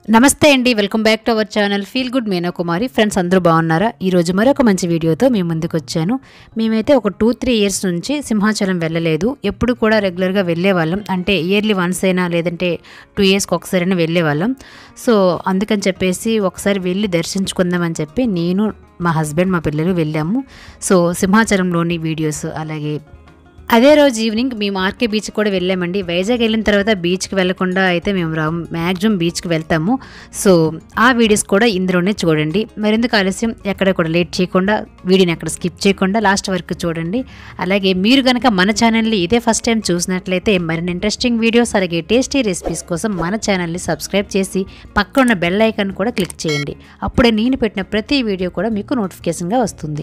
నమస్తే అండి welcome back to our channel feel good Meena Kumari friends అందరూ బాగున్నారా ఈరోజు మరొక మంచి వీడియోతో మేము ముందుకు వచ్చాను మేమైతే ఒక టూ త్రీ ఇయర్స్ నుంచి సింహాచలం వెళ్ళలేదు ఎప్పుడు కూడా రెగ్యులర్గా వెళ్ళేవాళ్ళం అంటే ఇయర్లీ వన్స్ అయినా లేదంటే టూ ఇయర్స్కి ఒకసారైనా వెళ్ళేవాళ్ళం సో అందుకని చెప్పేసి ఒకసారి వెళ్ళి దర్శించుకుందామని చెప్పి నేను మా హస్బెండ్ మా పిల్లలు వెళ్ళాము సో సింహాచలంలోని వీడియోస్ అలాగే అదే రోజు ఈవినింగ్ మేము ఆర్కే బీచ్ కూడా వెళ్ళామండి వైజాగ్ వెళ్ళిన తర్వాత బీచ్కి వెళ్ళకుండా అయితే మేము రా మ్యాక్సిమం బీచ్కి వెళ్తాము సో ఆ వీడియోస్ కూడా ఇందులోనే చూడండి మరెందుకు ఆలస్యం ఎక్కడ కూడా లేట్ చేయకుండా వీడియోని ఎక్కడ స్కిప్ చేయకుండా లాస్ట్ వరకు చూడండి అలాగే మీరు కనుక మన ఛానల్ని ఇదే ఫస్ట్ టైం చూసినట్లయితే మరిన్ని ఇంట్రెస్టింగ్ వీడియోస్ అలాగే టేస్టీ రెసిపీస్ కోసం మన ఛానల్ని సబ్స్క్రైబ్ చేసి పక్కన ఉన్న బెల్ ఐకాన్ కూడా క్లిక్ చేయండి అప్పుడే నేను పెట్టిన ప్రతి వీడియో కూడా మీకు నోటిఫికేషన్గా వస్తుంది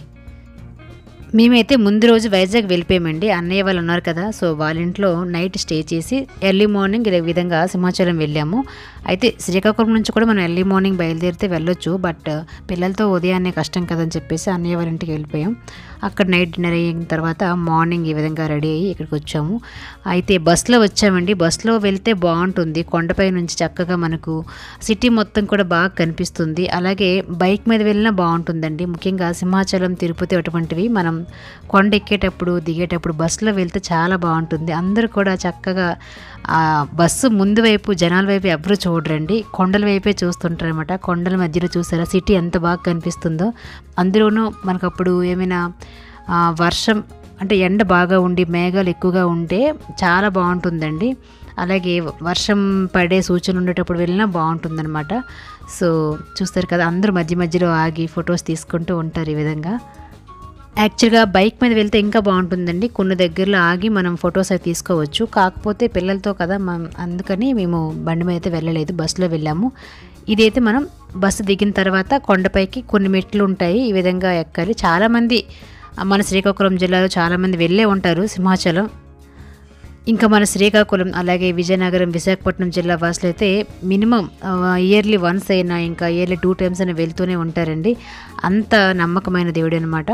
మేమైతే ముందు రోజు వైజాగ్ వెళ్ళిపోయామండి అన్నయ్య వాళ్ళు ఉన్నారు కదా సో వాళ్ళ ఇంట్లో నైట్ స్టే చేసి ఎర్లీ మార్నింగ్ ఈ విధంగా సింహాచలం వెళ్ళాము అయితే శ్రీకాకుళం నుంచి కూడా మనం ఎర్లీ మార్నింగ్ బయలుదేరితే వెళ్ళొచ్చు బట్ పిల్లలతో ఉదయాన్నే కష్టం కదని చెప్పేసి అన్నయ్య వాళ్ళ ఇంటికి వెళ్ళిపోయాం అక్కడ నైట్ డిన్నర్ అయిన తర్వాత మార్నింగ్ ఈ విధంగా రెడీ అయ్యి ఇక్కడికి వచ్చాము అయితే బస్సులో వచ్చామండి బస్సులో వెళ్తే బాగుంటుంది కొండపై నుంచి చక్కగా మనకు సిటీ మొత్తం కూడా బాగా కనిపిస్తుంది అలాగే బైక్ మీద వెళ్ళినా బాగుంటుందండి ముఖ్యంగా సింహాచలం తిరుపతి అటువంటివి మనం కొండ ఎక్కేటప్పుడు దిగేటప్పుడు బస్సులో వెళ్తే చాలా బాగుంటుంది అందరూ కూడా చక్కగా ఆ బస్సు ముందు వైపు జనాల వైపు ఎవరు చూడరండి కొండల వైపే చూస్తుంటారు అనమాట కొండల మధ్యలో చూసారా సిటీ ఎంత బాగా కనిపిస్తుందో అందులోనూ మనకు అప్పుడు ఏమైనా ఆ, వర్షం అంటే ఎండ బాగా ఉండి మేఘాలు ఎక్కువగా ఉంటే చాలా బాగుంటుందండి అలాగే వర్షం పడే సూచన ఉండేటప్పుడు వెళ్ళినా బాగుంటుందన్నమాట సో చూస్తారు కదా అందరూ మధ్య మధ్యలో ఆగి ఫొటోస్ తీసుకుంటూ ఉంటారు ఈ విధంగా యాక్చువల్గా బైక్ మీద వెళ్తే ఇంకా బాగుంటుందండి కొన్ని దగ్గరలో ఆగి మనం ఫొటోస్ అవి తీసుకోవచ్చు కాకపోతే పిల్లలతో కదా మనం అందుకని మేము బండి మీద అయితే వెళ్ళలేదు బస్సులో వెళ్ళాము ఇదైతే మనం బస్సు దిగిన తర్వాత కొండపైకి కొన్ని మెట్లు ఉంటాయి ఈ విధంగా ఎక్కాలి చాలామంది మన శ్రీకాకుళం జిల్లాలో చాలామంది వెళ్ళే ఉంటారు సింహాచలం ఇంకా మన శ్రీకాకుళం అలాగే విజయనగరం విశాఖపట్నం జిల్లా వాసులు అయితే మినిమం ఇయర్లీ వన్స్ అయినా ఇంకా ఇయర్లీ టూ టైమ్స్ అయినా వెళ్తూనే ఉంటారండి అంత నమ్మకమైన దేవుడు అనమాట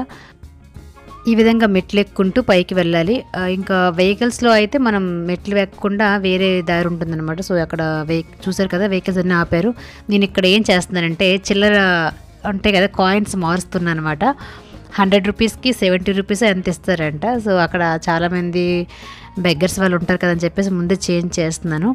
ఈ విధంగా మెట్లు ఎక్కుంటూ పైకి వెళ్ళాలి ఆ, ఇంకా వెహికల్స్లో అయితే మనం మెట్లు ఎక్కకుండా వేరే దారి ఉంటుందన్నమాట సో అక్కడ వెహి చూసారు కదా వెహికల్స్ అన్నీ ఆపారు నేను ఇక్కడ ఏం చేస్తున్నానంటే చిల్లర ఉంటాయి కదా కాయిన్స్ మారుస్తున్నాను అనమాట హండ్రెడ్ రూపీస్కి సెవెంటీ రూపీస్ ఎంత ఇస్తారంట సో అక్కడ చాలామంది బెగ్గర్స్ వాళ్ళు ఉంటారు కదని చెప్పేసి ముందే చేంజ్ చేస్తున్నాను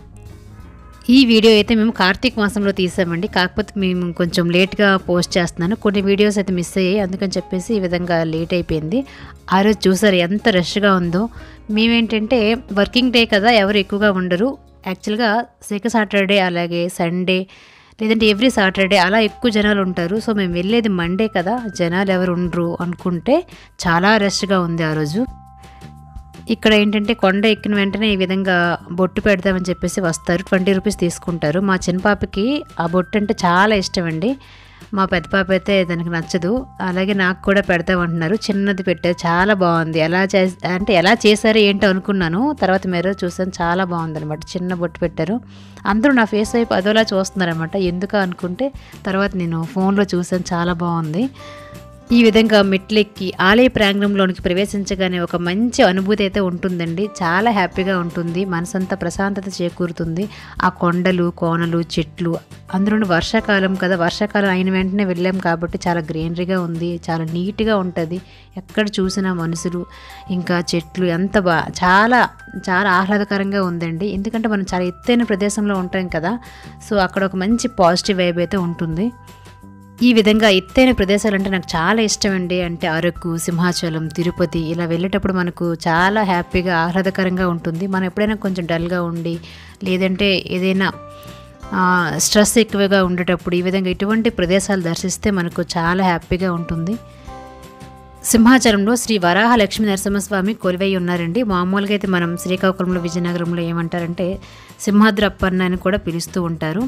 ఈ వీడియో అయితే మేము కార్తీక మాసంలో తీసామండి కాకపోతే మేము కొంచెం లేట్గా పోస్ట్ చేస్తున్నాను కొన్ని వీడియోస్ అయితే మిస్ అయ్యాయి అందుకని చెప్పేసి ఈ విధంగా లేట్ అయిపోయింది ఆ రోజు చూసారు ఎంత రష్గా ఉందో మేమేంటంటే వర్కింగ్ డే కదా ఎవరు ఎక్కువగా ఉండరు యాక్చువల్గా సెకండ్ సాటర్డే అలాగే సండే లేదంటే ఎవ్రీ సాటర్డే అలా ఎక్కువ జనాలు ఉంటారు సో మేము వెళ్ళేది మండే కదా జనాలు ఎవరు ఉండరు అనుకుంటే చాలా రష్గా ఉంది ఆ రోజు ఇక్కడ ఏంటంటే కొండ ఎక్కిన వెంటనే ఈ విధంగా బొట్టు పెడదామని చెప్పేసి వస్తారు ట్వంటీ రూపీస్ తీసుకుంటారు మా చిన్న పాపకి ఆ బొట్టు అంటే చాలా ఇష్టం అండి మా పెద్ద పాప అయితే దానికి నచ్చదు అలాగే నాకు కూడా పెడతామంటున్నారు చిన్నది పెట్టారు చాలా బాగుంది ఎలా చే అంటే ఎలా చేశారో ఏంటో అనుకున్నాను తర్వాత మీరు చూసాను చాలా బాగుంది అనమాట చిన్న బొట్టు పెట్టారు అందరూ నా ఫేస్ వైపు అదోలా చూస్తున్నారనమాట ఎందుకు అనుకుంటే తర్వాత నేను ఫోన్లో చూసాను చాలా బాగుంది ఈ విధంగా మెట్లెక్కి ఆలయ ప్రాంగణంలోనికి ప్రవేశించగానే ఒక మంచి అనుభూతి అయితే ఉంటుందండి చాలా హ్యాపీగా ఉంటుంది మనసంతా ప్రశాంతత చేకూరుతుంది ఆ కొండలు కోనలు చెట్లు అందులో వర్షాకాలం కదా వర్షాకాలం అయిన వెంటనే వెళ్ళాం కాబట్టి చాలా గ్రీనరీగా ఉంది చాలా నీట్గా ఉంటుంది ఎక్కడ చూసినా మనుషులు ఇంకా చెట్లు ఎంత బా చాలా చాలా ఆహ్లాదకరంగా ఉందండి ఎందుకంటే మనం చాలా ఎత్తైన ప్రదేశంలో ఉంటాం కదా సో అక్కడ ఒక మంచి పాజిటివ్ వైబ్ అయితే ఉంటుంది ఈ విధంగా ఎత్తైన ప్రదేశాలు అంటే నాకు చాలా ఇష్టం అండి అంటే అరకు సింహాచలం తిరుపతి ఇలా వెళ్ళేటప్పుడు మనకు చాలా హ్యాపీగా ఆహ్లాదకరంగా ఉంటుంది మనం ఎప్పుడైనా కొంచెం డల్గా ఉండి లేదంటే ఏదైనా ఆ, స్ట్రెస్ ఎక్కువగా ఉండేటప్పుడు ఈ విధంగా ఇటువంటి ప్రదేశాలు దర్శిస్తే మనకు చాలా హ్యాపీగా ఉంటుంది సింహాచలంలో శ్రీ వరాహ లక్ష్మీ నరసింహస్వామి కొలువై ఉన్నారండి మామూలుగా అయితే మనం శ్రీకాకుళంలో విజయనగరంలో ఏమంటారంటే సింహాద్రప్పన్న అని కూడా పిలుస్తూ ఉంటారు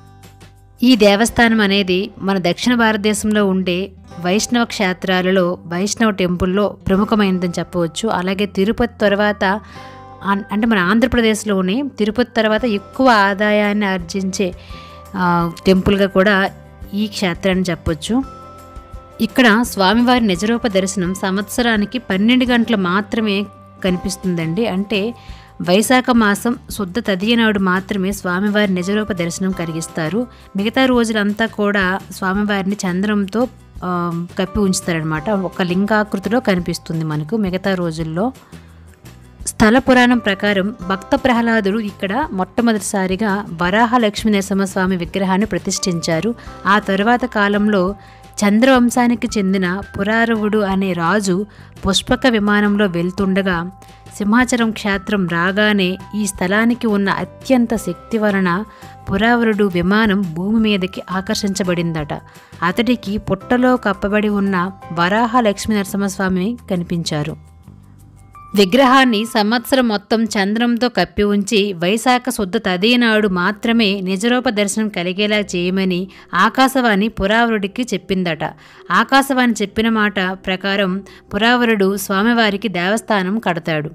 ఈ దేవస్థానం అనేది మన దక్షిణ భారతదేశంలో ఉండే వైష్ణవ క్షేత్రాలలో వైష్ణవ టెంపుల్లో ప్రముఖమైనదని చెప్పవచ్చు అలాగే తిరుపతి తర్వాత ఆన్- అంటే మన ఆంధ్రప్రదేశ్లోనే తిరుపతి తర్వాత ఎక్కువ ఆదాయాన్ని ఆర్జించే ఆ, టెంపుల్గా కూడా ఈ క్షేత్రాన్ని చెప్పొచ్చు ఇక్కడ స్వామివారి నిజరూప దర్శనం సంవత్సరానికి పన్నెండు గంటలు మాత్రమే కనిపిస్తుందండి అంటే వైశాఖ మాసం శుద్ధ తదియ నాడు మాత్రమే స్వామివారి నిజరూప దర్శనం కలిగిస్తారు మిగతా రోజులంతా కూడా స్వామివారిని చంద్రంతో ఆ, కప్పి ఉంచుతారనమాట ఒక లింగాకృతిలో కనిపిస్తుంది మనకు మిగతా రోజుల్లో స్థల పురాణం ప్రకారం భక్త ప్రహ్లాదుడు ఇక్కడ మొట్టమొదటిసారిగా వరాహ లక్ష్మీ నరసింహస్వామి విగ్రహాన్ని ప్రతిష్ఠించారు ఆ తరువాత కాలంలో చంద్రవంశానికి చెందిన పురారవుడు అనే రాజు పుష్పక విమానంలో వెళ్తుండగా సింహాచలం క్షేత్రం రాగానే ఈ స్థలానికి ఉన్న అత్యంత శక్తి వలన పురావరుడు విమానం భూమి మీదకి ఆకర్షించబడిందట అతడికి పుట్టలో కప్పబడి ఉన్న వరాహ లక్ష్మీ నరసింహస్వామి కనిపించారు విగ్రహాన్ని సంవత్సరం మొత్తం చంద్రంతో కప్పి ఉంచి వైశాఖ శుద్ధ తదీనాడు మాత్రమే నిజరూప దర్శనం కలిగేలా చేయమని ఆకాశవాణి పురావరుడికి చెప్పిందట ఆకాశవాణి చెప్పిన మాట ప్రకారం పురావరుడు స్వామివారికి దేవస్థానం కడతాడు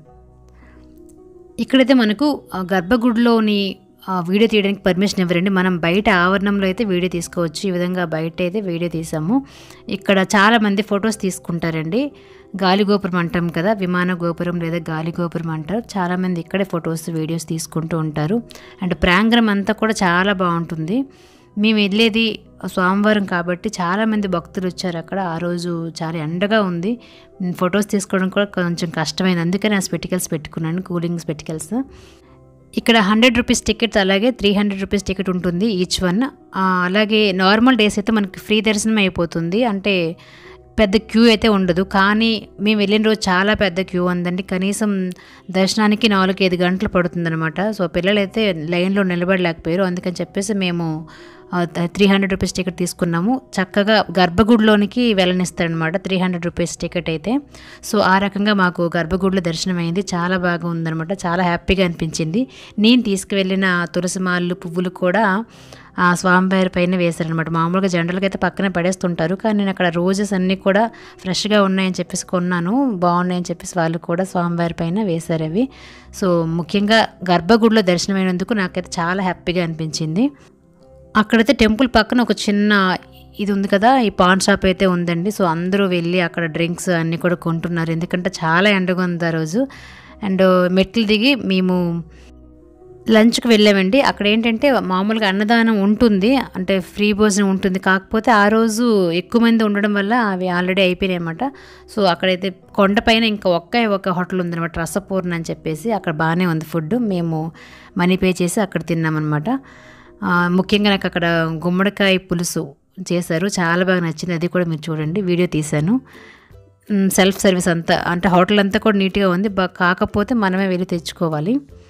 ఇక్కడైతే మనకు ఆ, గర్భగుడిలోని ఆ, వీడియో తీయడానికి పర్మిషన్ ఇవ్వరండి మనం బయట ఆవరణంలో అయితే వీడియో తీసుకోవచ్చు ఈ విధంగా బయట అయితే వీడియో తీసాము ఇక్కడ చాలా మంది ఫొటోస్ తీసుకుంటారండి గాలి గోపురం అంటాం కదా విమాన గోపురం లేదా గాలి గోపురం అంటారు చాలామంది ఇక్కడే ఫొటోస్ వీడియోస్ తీసుకుంటూ ఉంటారు అండ్ ప్రాంగణం అంతా కూడా చాలా బాగుంటుంది మేము వెళ్ళేది సోమవారం కాబట్టి చాలామంది భక్తులు వచ్చారు అక్కడ ఆ రోజు చాలా ఎండగా ఉంది ఫొటోస్ తీసుకోవడం కూడా కొంచెం కష్టమైంది అందుకని ఆ స్పెటికల్స్ పెట్టుకున్నాను కూలింగ్ స్పెటికల్స్ ఇక్కడ హండ్రెడ్ రూపీస్ టికెట్ అలాగే త్రీ హండ్రెడ్ రూపీస్ టికెట్ ఉంటుంది ఈచ్ వన్ అలాగే నార్మల్ డేస్ అయితే మనకి ఫ్రీ దర్శనం అయిపోతుంది అంటే పెద్ద క్యూ అయితే ఉండదు కానీ మేము వెళ్ళిన రోజు చాలా పెద్ద క్యూ ఉందండి కనీసం దర్శనానికి నాలుగైదు గంటలు పడుతుందన్నమాట సో పిల్లలు అయితే లైన్లో నిలబడలేకపోయారు అందుకని చెప్పేసి మేము త్రీ హండ్రెడ్ రూపీస్ టికెట్ తీసుకున్నాము చక్కగా గర్భగుడిలోనికి వెళ్ళనిస్తారనమాట త్రీ హండ్రెడ్ రూపీస్ టికెట్ అయితే సో ఆ రకంగా మాకు గర్భగుడిలో దర్శనం అయింది చాలా బాగా ఉందన్నమాట చాలా హ్యాపీగా అనిపించింది నేను తీసుకువెళ్ళిన తులసి మాలలు పువ్వులు కూడా ఆ స్వామివారి పైన వేశారనమాట మామూలుగా జనరల్గా అయితే పక్కనే పడేస్తుంటారు కానీ నేను అక్కడ రోజెస్ అన్నీ కూడా ఫ్రెష్గా ఉన్నాయని చెప్పేసి కొన్నాను బాగున్నాయని చెప్పేసి వాళ్ళు కూడా స్వామివారి పైన వేశారు అవి సో ముఖ్యంగా గర్భగుడిలో దర్శనమైనందుకు నాకైతే చాలా హ్యాపీగా అనిపించింది అక్కడైతే టెంపుల్ పక్కన ఒక చిన్న ఇది ఉంది కదా ఈ పాన్ షాప్ అయితే ఉందండి సో అందరూ వెళ్ళి అక్కడ డ్రింక్స్ అన్నీ కూడా కొంటున్నారు ఎందుకంటే చాలా ఎండగా ఉంది ఆ రోజు అండ్ మెట్లు దిగి మేము లంచ్కి వెళ్ళామండి అక్కడ ఏంటంటే మామూలుగా అన్నదానం ఉంటుంది అంటే ఫ్రీ భోజనం ఉంటుంది కాకపోతే ఆ రోజు ఎక్కువ మంది ఉండడం వల్ల అవి ఆల్రెడీ అయిపోయినాయి అనమాట సో అక్కడైతే కొండపైన ఇంకా ఒక్క ఒక హోటల్ ఉందన్నమాట రసపూర్ణ అని చెప్పేసి అక్కడ బాగానే ఉంది ఫుడ్ మేము మనీ పే చేసి అక్కడ తిన్నామన్నమాట ఆ, ముఖ్యంగా నాకు అక్కడ గుమ్మడికాయ పులుసు చేశారు చాలా బాగా నచ్చింది అది కూడా మీరు చూడండి వీడియో తీశాను మ్, సెల్ఫ్ సర్వీస్ అంతా అంటే హోటల్ అంతా కూడా నీట్గా ఉంది బా కాకపోతే మనమే వెళ్ళి తెచ్చుకోవాలి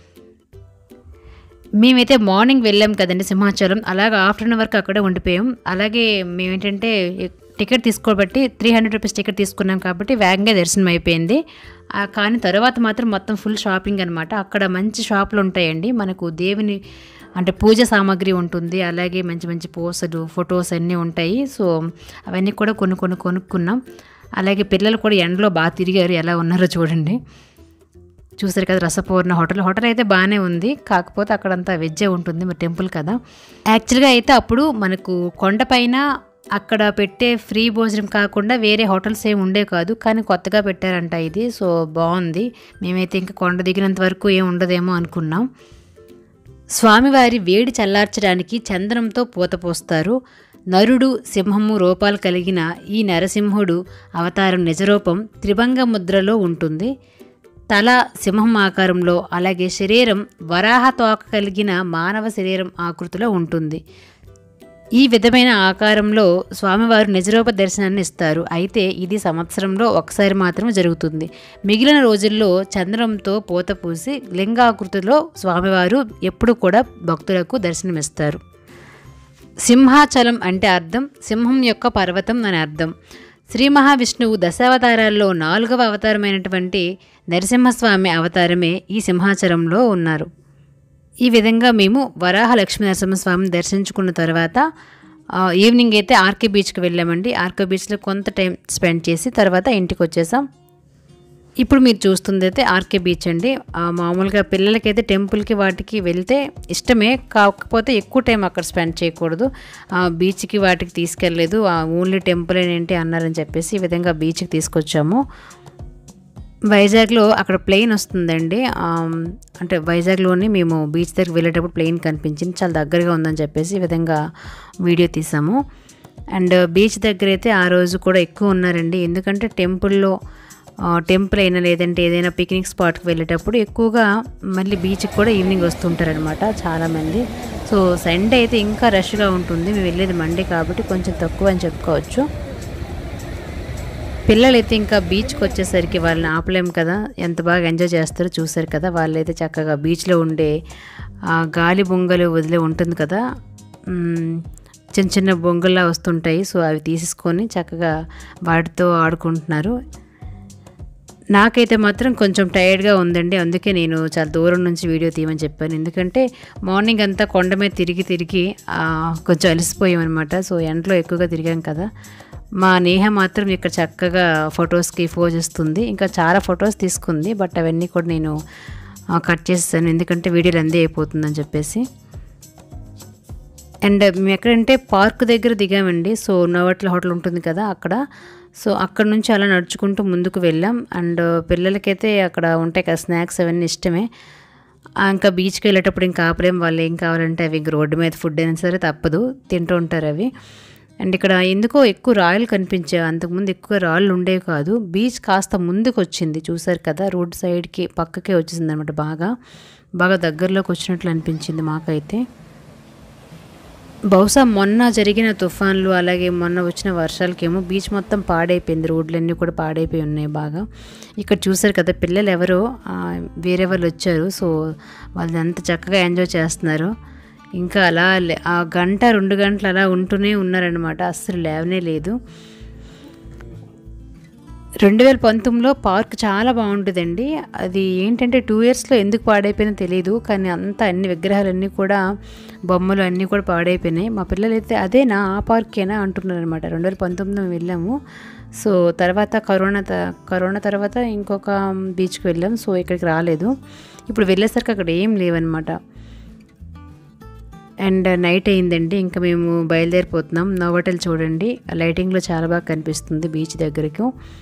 మేమైతే మార్నింగ్ వెళ్ళాం కదండి సింహాచలం అలాగే ఆఫ్టర్నూన్ వరకు అక్కడే ఉండిపోయాం అలాగే మేమేంటంటే టికెట్ తీసుకోబట్టి త్రీ హండ్రెడ్ రూపీస్ టికెట్ తీసుకున్నాం కాబట్టి వేగంగా దర్శనం అయిపోయింది ఆ, కానీ తర్వాత మాత్రం మొత్తం ఫుల్ షాపింగ్ అనమాట అక్కడ మంచి షాపులు ఉంటాయండి మనకు దేవుని అంటే పూజ సామాగ్రి ఉంటుంది అలాగే మంచి మంచి పోసలు ఫొటోస్ అన్నీ ఉంటాయి సో అవన్నీ కూడా కొన్ని కొన్ని కొనుక్కున్నాం అలాగే పిల్లలు కూడా ఎండలో బాగా తిరిగారు ఎలా ఉన్నారో చూడండి చూసారు కదా రసపూర్ణ హోటల్ హోటల్ అయితే బాగానే ఉంది కాకపోతే అక్కడంతా వెజ్జే ఉంటుంది మరి టెంపుల్ కదా యాక్చువల్గా అయితే అప్పుడు మనకు కొండపైన అక్కడ పెట్టే ఫ్రీ భోజనం కాకుండా వేరే హోటల్స్ ఏమి ఉండే కాదు కానీ కొత్తగా పెట్టారంట ఇది సో బాగుంది మేమైతే ఇంకా కొండ దిగినంత వరకు ఏం ఉండదేమో అనుకున్నాం స్వామివారి వేడి చల్లార్చడానికి చందనంతో పూత పోస్తారు నరుడు సింహము రూపాలు కలిగిన ఈ నరసింహుడు అవతారం నిజరూపం త్రిభంగ ముద్రలో ఉంటుంది తల సింహం ఆకారంలో అలాగే శరీరం వరాహ తోక కలిగిన మానవ శరీరం ఆకృతిలో ఉంటుంది ఈ విధమైన ఆకారంలో స్వామివారు నిజరూప దర్శనాన్ని ఇస్తారు అయితే ఇది సంవత్సరంలో ఒకసారి మాత్రమే జరుగుతుంది మిగిలిన రోజుల్లో చంద్రంతో పూత పూసి లింగాకృతిలో స్వామివారు ఎప్పుడు కూడా భక్తులకు దర్శనమిస్తారు సింహాచలం అంటే అర్థం సింహం యొక్క పర్వతం అని అర్థం శ్రీ మహావిష్ణువు దశావతారాల్లో నాలుగవ అవతారమైనటువంటి నరసింహస్వామి అవతారమే ఈ సింహాచలంలో ఉన్నారు ఈ విధంగా మేము వరాహ లక్ష్మీ నరసింహస్వామిని దర్శించుకున్న తర్వాత ఆ, ఈవినింగ్ అయితే ఆర్కే బీచ్కి వెళ్ళామండి ఆర్కే బీచ్లో కొంత టైం స్పెండ్ చేసి తర్వాత ఇంటికి వచ్చేసాం ఇప్పుడు మీరు చూస్తుంది అయితే ఆర్కే బీచ్ అండి ఆ, మామూలుగా పిల్లలకైతే టెంపుల్కి వాటికి వెళ్తే ఇష్టమే కాకపోతే ఎక్కువ టైం అక్కడ స్పెండ్ చేయకూడదు ఆ, బీచ్కి వాటికి తీసుకెళ్ళలేదు ఆ, ఓన్లీ టెంపుల్ ఏంటి అన్నారని చెప్పేసి ఈ విధంగా బీచ్కి తీసుకొచ్చాము వైజాగ్లో అక్కడ ప్లెయిన్ వస్తుందండి ఆమ్, అంటే వైజాగ్లోనే మేము బీచ్ దగ్గర వెళ్ళేటప్పుడు ప్లెయిన్ కనిపించింది చాలా దగ్గరగా ఉందని చెప్పేసి ఈ విధంగా వీడియో తీసాము అండ్ బీచ్ దగ్గర అయితే ఆ రోజు కూడా ఎక్కువ ఉన్నారండి ఎందుకంటే టెంపుల్లో ఆ, టెంపుల్ అయినా లేదంటే ఏదైనా పిక్నిక్ స్పాట్కి వెళ్ళేటప్పుడు ఎక్కువగా మళ్ళీ బీచ్కి కూడా ఈవినింగ్ వస్తుంటారనమాట చాలామంది సో సండే అయితే ఇంకా రష్గా ఉంటుంది మేము వెళ్ళేది మండే కాబట్టి కొంచెం తక్కువ అని చెప్పుకోవచ్చు పిల్లలైతే ఇంకా బీచ్కి వచ్చేసరికి వాళ్ళని ఆపలేం కదా ఎంత బాగా ఎంజాయ్ చేస్తారో చూసారు కదా వాళ్ళైతే చక్కగా బీచ్లో ఉండే ఆ గాలి బొంగలు వదిలే ఉంటుంది కదా మ్, చిన్న చిన్న బొంగల్లా వస్తుంటాయి సో అవి తీసేసుకొని చక్కగా వాటితో ఆడుకుంటున్నారు నాకైతే మాత్రం కొంచెం టైర్డ్గా ఉందండి అందుకే నేను చాలా దూరం నుంచి వీడియో తీయమని చెప్పాను ఎందుకంటే మార్నింగ్ అంతా కొండ మీద తిరిగి తిరిగి ఆ, కొంచెం అలసిపోయామన్నమాట సో ఎండలో ఎక్కువగా తిరిగాం కదా మా నేహ మాత్రం ఇక్కడ చక్కగా ఫొటోస్కి ఫోజ్ ఇస్తుంది ఇంకా చాలా ఫొటోస్ తీసుకుంది బట్ అవన్నీ కూడా నేను ఆ, కట్ చేస్తాను ఎందుకంటే వీడియోలు అందే అయిపోతుందని చెప్పేసి అండ్ మేము ఎక్కడంటే పార్క్ దగ్గర దిగామండి సో నోవట్ల హోటల్ ఉంటుంది కదా అక్కడ సో అక్కడ నుంచి అలా నడుచుకుంటూ ముందుకు వెళ్ళాం అండ్ పిల్లలకైతే అక్కడ ఉంటాయి కదా స్నాక్స్ అవన్నీ ఇష్టమే ఆ, ఇంకా బీచ్కి వెళ్ళేటప్పుడు ఇంకా ఆపలేం వాళ్ళు ఏం కావాలంటే అవి ఇంక రోడ్డు మీద ఫుడ్ అయినా సరే తప్పదు తింటూ ఉంటారు అవి అండ్ ఇక్కడ ఎందుకో ఎక్కువ రాయలు కనిపించాయి అంతకుముందు ఎక్కువ రాళ్ళు ఉండేవి కాదు బీచ్ కాస్త ముందుకు వచ్చింది చూసారు కదా రోడ్ సైడ్కి పక్కకే వచ్చేసింది అనమాట బాగా బాగా దగ్గరలోకి వచ్చినట్లు అనిపించింది మాకైతే బహుశా మొన్న జరిగిన తుఫాన్లు అలాగే మొన్న వచ్చిన వర్షాలకేమో బీచ్ మొత్తం పాడైపోయింది రోడ్లన్నీ కూడా పాడైపోయి ఉన్నాయి బాగా ఇక్కడ చూసారు కదా పిల్లలు ఎవరో ఆ, వేరే వాళ్ళు వచ్చారు సో వాళ్ళు ఎంత చక్కగా ఎంజాయ్ చేస్తున్నారు ఇంకా అలా లే- ఆ గంట రెండు గంటలు అలా ఉంటూనే ఉన్నారనమాట అస్సలు లేవనే లేదు రెండు వేల పంతొమ్మిదిలో పార్క్ చాలా బాగుంటుందండి అది ఏంటంటే టూ ఇయర్స్లో ఎందుకు పాడైపోయినా తెలియదు కానీ అంతా అన్ని విగ్రహాలన్నీ కూడా బొమ్మలు అన్నీ కూడా పాడైపోయినాయి మా పిల్లలైతే అదేనా ఆ పార్కేనా అంటున్నారు అనమాట రెండు వేల పంతొమ్మిదిలో మేము వెళ్ళాము సో తర్వాత కరోనా త- కరోనా తర్వాత ఇంకొక బీచ్కి వెళ్ళాం సో ఇక్కడికి రాలేదు ఇప్పుడు వెళ్ళేసరికి అక్కడ ఏం లేవన్నమాట అండ్ నైట్ అయిందండి ఇంకా మేము బయలుదేరిపోతున్నాం నోవటల్ చూడండి లైటింగ్లో చాలా బాగా కనిపిస్తుంది బీచ్ దగ్గరకు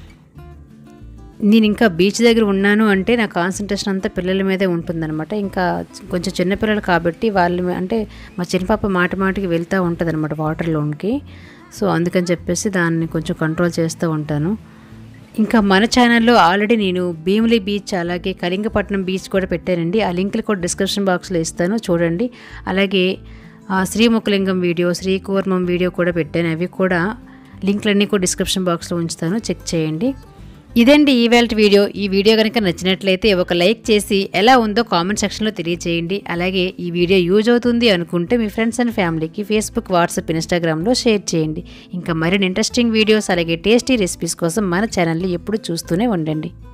నేను ఇంకా బీచ్ దగ్గర ఉన్నాను అంటే నా కాన్సన్ట్రేషన్ అంతా పిల్లల మీదే ఉంటుందన్నమాట ఇంకా కొంచెం చిన్నపిల్లలు కాబట్టి వాళ్ళు అంటే మా చిన్న పాప మాట మాటికి వెళ్తూ ఉంటుంది అనమాట వాటర్లోనికి సో అందుకని చెప్పేసి దాన్ని కొంచెం కంట్రోల్ చేస్తూ ఉంటాను ఇంకా మన ఛానల్లో ఆల్రెడీ నేను భీమిలి బీచ్ అలాగే కళింగపట్నం బీచ్ కూడా పెట్టానండి ఆ లింకులు కూడా డిస్క్రిప్షన్ బాక్స్లో ఇస్తాను చూడండి అలాగే ఆ, శ్రీముఖలింగం వీడియో శ్రీకూర్మం వీడియో కూడా పెట్టాను అవి కూడా లింక్లన్నీ కూడా డిస్క్రిప్షన్ బాక్స్లో ఉంచుతాను చెక్ చేయండి ఇదండి ఈవేళ వీడియో ఈ వీడియో కనుక నచ్చినట్లయితే ఒక లైక్ చేసి ఎలా ఉందో కామెంట్ సెక్షన్లో తెలియచేయండి అలాగే ఈ వీడియో యూజ్ అవుతుంది అనుకుంటే మీ ఫ్రెండ్స్ అండ్ ఫ్యామిలీకి ఫేస్బుక్ వాట్సాప్ ఇన్స్టాగ్రామ్లో షేర్ చేయండి ఇంకా మరిన్ని ఇంట్రెస్టింగ్ వీడియోస్ అలాగే టేస్టీ రెసిపీస్ కోసం మన ఛానల్ని ఎప్పుడు చూస్తూనే ఉండండి